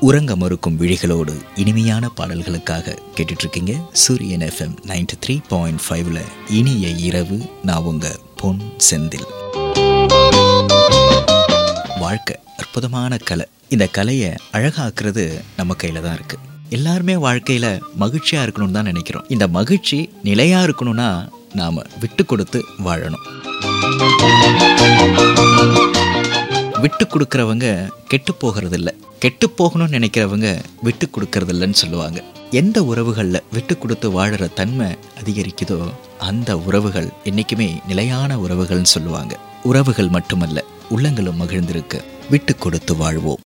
உறங்க மறுக்கும் விழிகளோடு இனிமையான பாடல்களுக்காக கேட்டுட்டு இருக்கீங்க சூரியன் எஃப்எம் நைன்டி த்ரீ பாயிண்ட் ஃபைவ்ல இனிய இரவு நான் உங்க பொன் செந்தில் வாழ்க்கை அற்புதமான கலை இந்த கலையை அழகாக்குறது நம்ம கையில தான் இருக்கு எல்லாருமே வாழ்க்கையில மகிழ்ச்சியா இருக்கணும்னு தான் நினைக்கிறோம் இந்த மகிழ்ச்சி நிலையா இருக்கணும்னா நாம விட்டு கொடுத்து வாழணும் விட்டு கொடுக்கறவங்க கெட்டு போகிறது இல்ல கெட்டு போகணும்னு நினைக்கிறவங்க விட்டு கொடுக்கறது இல்லைன்னு சொல்லுவாங்க எந்த உறவுகளில் விட்டு கொடுத்து வாழற தன்மை அதிகரிக்குதோ அந்த உறவுகள் என்னைக்குமே நிலையான உறவுகள்னு சொல்லுவாங்க உறவுகள் மட்டுமல்ல உள்ளங்களும் மகிழ்ந்திருக்க விட்டு கொடுத்து வாழ்வோம்